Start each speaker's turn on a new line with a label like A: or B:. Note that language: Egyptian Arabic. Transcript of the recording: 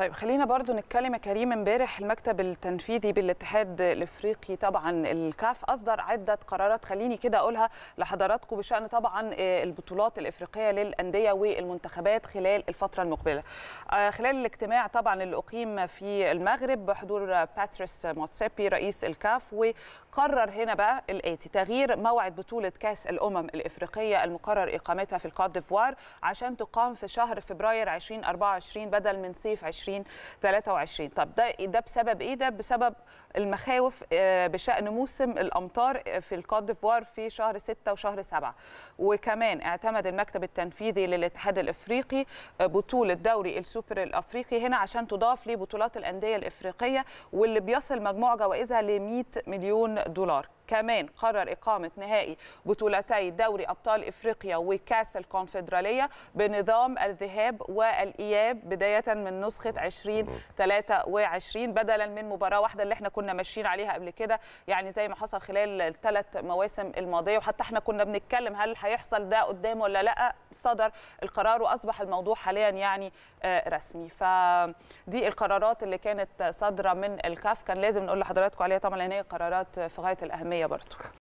A: طيب خلينا برضو نتكلم يا كريم امبارح المكتب التنفيذي بالاتحاد الافريقي طبعا الكاف اصدر عده قرارات خليني كده اقولها لحضراتكم بشان طبعا البطولات الافريقيه للانديه والمنتخبات خلال الفتره المقبله. خلال الاجتماع طبعا اللي اقيم في المغرب بحضور باتريس موتسيبي رئيس الكاف وقرر هنا بقى الاتي تغيير موعد بطوله كاس الامم الافريقيه المقرر اقامتها في الكوت ديفوار عشان تقام في شهر فبراير 2024 بدل من صيف 2023 طب ده ده بسبب ايه ده بسبب المخاوف بشان موسم الامطار في الكوت ديفوار في شهر 6 وشهر 7 وكمان اعتمد المكتب التنفيذي للاتحاد الافريقي بطوله دوري السوبر الافريقي هنا عشان تضاف لبطولات الانديه الافريقيه واللي بيصل مجموع جوائزها ل 100 مليون دولار كمان قرر إقامة نهائي بطولتي دوري أبطال إفريقيا وكأس الكونفدرالية بنظام الذهاب والإياب بداية من نسخة 2023 بدلا من مباراة واحدة اللي احنا كنا ماشيين عليها قبل كده يعني زي ما حصل خلال الثلاث مواسم الماضية وحتى احنا كنا بنتكلم هل هيحصل ده قدام ولا لا صدر القرار وأصبح الموضوع حاليا يعني رسمي فدي القرارات اللي كانت صادرة من الكاف كان لازم نقول لحضراتكم عليها طبعا لأن هي قرارات في غاية الأهمية برضو